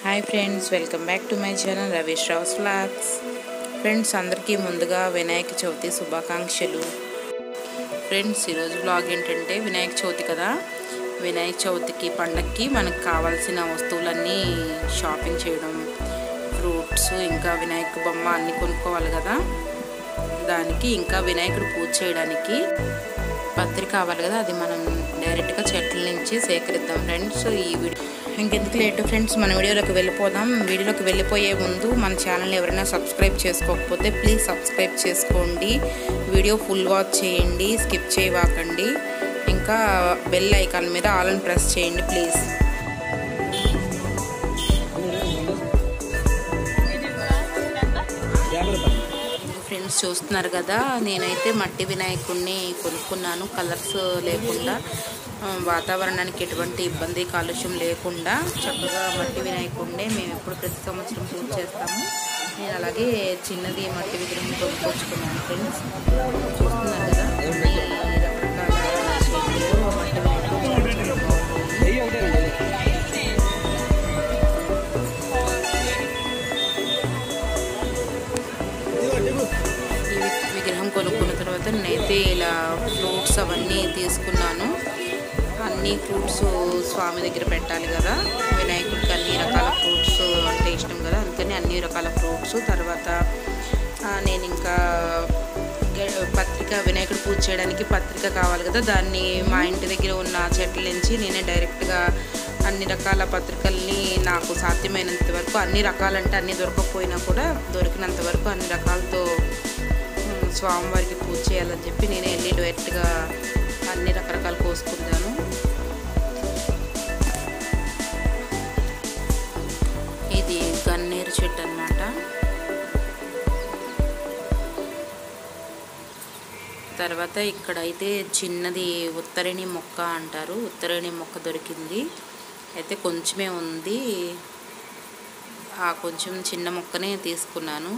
hi friends welcome back to my channel Ravish Rao's vlogs friends అందరికీ ముందుగా వినాయక చవితి శుభాకాంక్షలు ఫ్రెండ్స్ ఈరోజు బ్లాగ్ ఏంటంటే వినాయక చవితి కదా వినాయక చవితికి పండక్కి మనకు కావాల్సిన వస్తువులన్నీ షాపింగ్ చేయడం ఫ్రూట్స్ ఇంకా వినాయక బొమ్మ అన్నీ కొనుక్కోవాలి కదా దానికి ఇంకా వినాయకుడు పూజ చేయడానికి పత్రిక కావాలి కదా అది మనం డైరెక్ట్గా చెట్ల నుంచి సేకరిద్దాం ఫ్రెండ్స్ ఈ వీడియో ఇంకెందుకు లేటు ఫ్రెండ్స్ మన వీడియోలోకి వెళ్ళిపోదాం వీడియోలోకి వెళ్ళిపోయే ముందు మన ఛానల్ ఎవరైనా సబ్స్క్రైబ్ చేసుకోకపోతే ప్లీజ్ సబ్స్క్రైబ్ చేసుకోండి వీడియో ఫుల్ వాచ్ చేయండి స్కిప్ చేయవాకండి ఇంకా బెల్ ఐకాన్ మీద ఆల్ అని ప్రెస్ చేయండి ప్లీజ్ ఫ్రెండ్స్ చూస్తున్నారు కదా నేనైతే మట్టి వినాయకుడిని కొనుక్కున్నాను కలర్స్ లేకుండా వాతావరణానికి ఎటువంటి ఇబ్బంది కాలుష్యం లేకుండా చక్కగా మట్టి వినాయకుడినే మేము ఎప్పుడు ప్రతి సంవత్సరం పూజ చేస్తాము నేను అలాగే చిన్నది మట్టి విగ్రహం కొనుక్కొచ్చుకున్నాను ఫ్రెండ్స్ చూస్తున్నారు కదా ఈ రకరకాల షేపులు మట్టి వినాయకుడు ఈ విగ్రహం కొనుక్కున్న తర్వాత నేనైతే ఇలా ఫ్రూట్స్ అవన్నీ తీసుకున్నాను అన్ని ఫ్రూట్స్ స్వామి దగ్గర పెట్టాలి కదా వినాయకుడికి అన్ని రకాల ఫ్రూట్స్ అంటే ఇష్టం కదా అందుకని అన్ని రకాల ఫ్రూట్స్ తర్వాత నేను ఇంకా పత్రిక వినాయకుడు పూజ చేయడానికి పత్రిక కావాలి కదా దాన్ని మా ఇంటి దగ్గర ఉన్న చెట్ల నుంచి నేనే డైరెక్ట్గా అన్ని రకాల పత్రికల్ని నాకు సాధ్యమైనంత వరకు అన్ని రకాలంటే అన్ని దొరకకపోయినా కూడా దొరికినంత వరకు అన్ని రకాలతో స్వామివారికి పూజ చేయాలని చెప్పి నేనే వెళ్ళి డైరెక్ట్గా అన్ని రకరకాలు కోసుకుంటాను ఇది గన్నేరు చెట్టు అనమాట తర్వాత ఇక్కడైతే చిన్నది ఉత్తరేణి మొక్క అంటారు ఉత్తరేణి మొక్క దొరికింది అయితే కొంచెమే ఉంది ఆ కొంచెం చిన్న మొక్కనే తీసుకున్నాను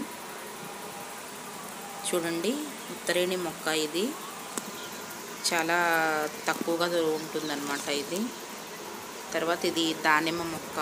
చూడండి ఉత్తరేణి మొక్క ఇది చాలా తక్కువగా ఉంటుందన్నమాట ఇది తర్వాత ఇది దానిమ్మ మొక్క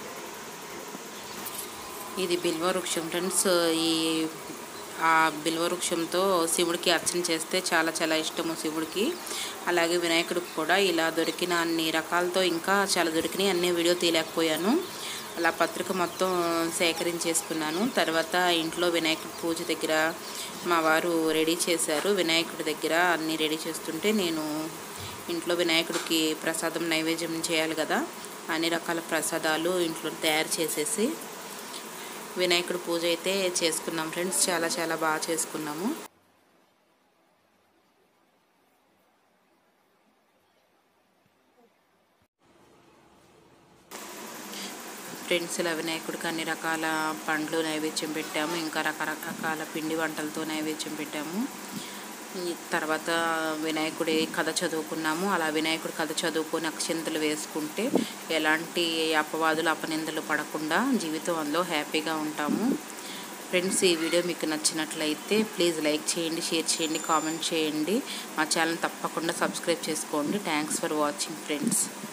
ఇది బిల్వ వృక్షం ఫ్రెండ్స్ ఈ ఆ బిల్వ వృక్షంతో శివుడికి అర్చన చేస్తే చాలా చాలా ఇష్టము శివుడికి అలాగే వినాయకుడికి కూడా ఇలా దొరికిన అన్ని రకాలతో ఇంకా చాలా దొరికినాయి అన్ని వీడియో తీయలేకపోయాను అలా పత్రిక మొత్తం సేకరించేసుకున్నాను తర్వాత ఇంట్లో వినాయకుడి పూజ దగ్గర మా వారు రెడీ చేశారు వినాయకుడి దగ్గర అన్నీ రెడీ చేస్తుంటే నేను ఇంట్లో వినాయకుడికి ప్రసాదం నైవేద్యం చేయాలి కదా అన్ని రకాల ప్రసాదాలు ఇంట్లో తయారు చేసేసి వినాయకుడి పూజ అయితే చేసుకున్నాం ఫ్రెండ్స్ చాలా చాలా బాగా చేసుకున్నాము ఫ్రెండ్స్ ఇలా వినాయకుడికి అన్ని రకాల పండ్లు నైవేద్యం పెట్టాము ఇంకా రకరకాల పిండి వంటలతో నైవేద్యం పెట్టాము తర్వాత వినాయకుడి కథ చదువుకున్నాము అలా వినాయకుడి కథ చదువుకొని అక్షంతలు వేసుకుంటే ఎలాంటి అపవాదులు అపనిందలు పడకుండా జీవితంలో హ్యాపీగా ఉంటాము ఫ్రెండ్స్ ఈ వీడియో మీకు నచ్చినట్లయితే ప్లీజ్ లైక్ చేయండి షేర్ చేయండి కామెంట్ చేయండి మా ఛానల్ తప్పకుండా సబ్స్క్రైబ్ చేసుకోండి థ్యాంక్స్ ఫర్ వాచింగ్ ఫ్రెండ్స్